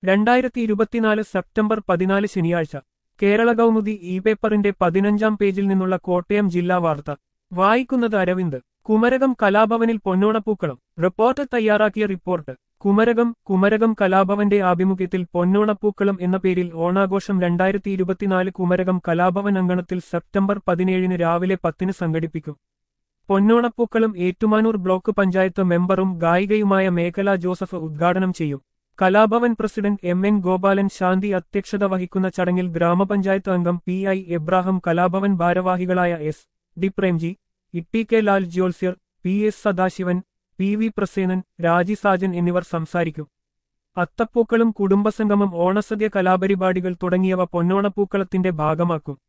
രണ്ടായിരത്തി ഇരുപത്തിനാല് സെപ്റ്റംബർ പതിനാല് ശനിയാഴ്ച കേരള കൗമുദി ഇ പേപ്പറിന്റെ പതിനഞ്ചാം പേജിൽ നിന്നുള്ള കോട്ടയം ജില്ലാ വാർത്ത വായിക്കുന്നത് അരവിന്ദ് കുമരകം കലാഭവനിൽ പൊന്നോണപ്പൂക്കളം റിപ്പോർട്ട് തയ്യാറാക്കിയ റിപ്പോർട്ട് കുമരകം കുമരകം കലാഭവന്റെ ആഭിമുഖ്യത്തിൽ പൊന്നോണപ്പൂക്കളം എന്ന പേരിൽ ഓണാഘോഷം രണ്ടായിരത്തി ഇരുപത്തിനാല് കുമരകം കലാഭവൻ അങ്കണത്തിൽ സെപ്റ്റംബർ പതിനേഴിന് രാവിലെ പത്തിന് സംഘടിപ്പിക്കും പൊന്നോണപ്പൂക്കളം ഏറ്റുമാനൂർ ബ്ലോക്ക് പഞ്ചായത്ത് മെമ്പറും ഗായികയുമായ മേഖല ജോസഫ് ഉദ്ഘാടനം ചെയ്യും Kalabhavan president M N Gopalan ശാന്തി അധ്യക്ഷത വഹിക്കുന്ന ചടങ്ങിൽ ഗ്രാമപഞ്ചായത്ത് അംഗം പി ഐ എബ്രാഹിം കലാഭവൻ ഭാരവാഹികളായ S D Premji Itty K Lal ജ്യോത്സ്യർ P S Sadasivan P V Prasenan Raji Sajan എന്നിവർ സംസാരിക്കും അത്തപ്പൂക്കളും കുടുംബസംഗമം ഓണസദ്യ കലാപരിപാടികൾ തുടങ്ങിയവ പൊന്നോണപ്പൂക്കളത്തിന്റെ ഭാഗമാക്കും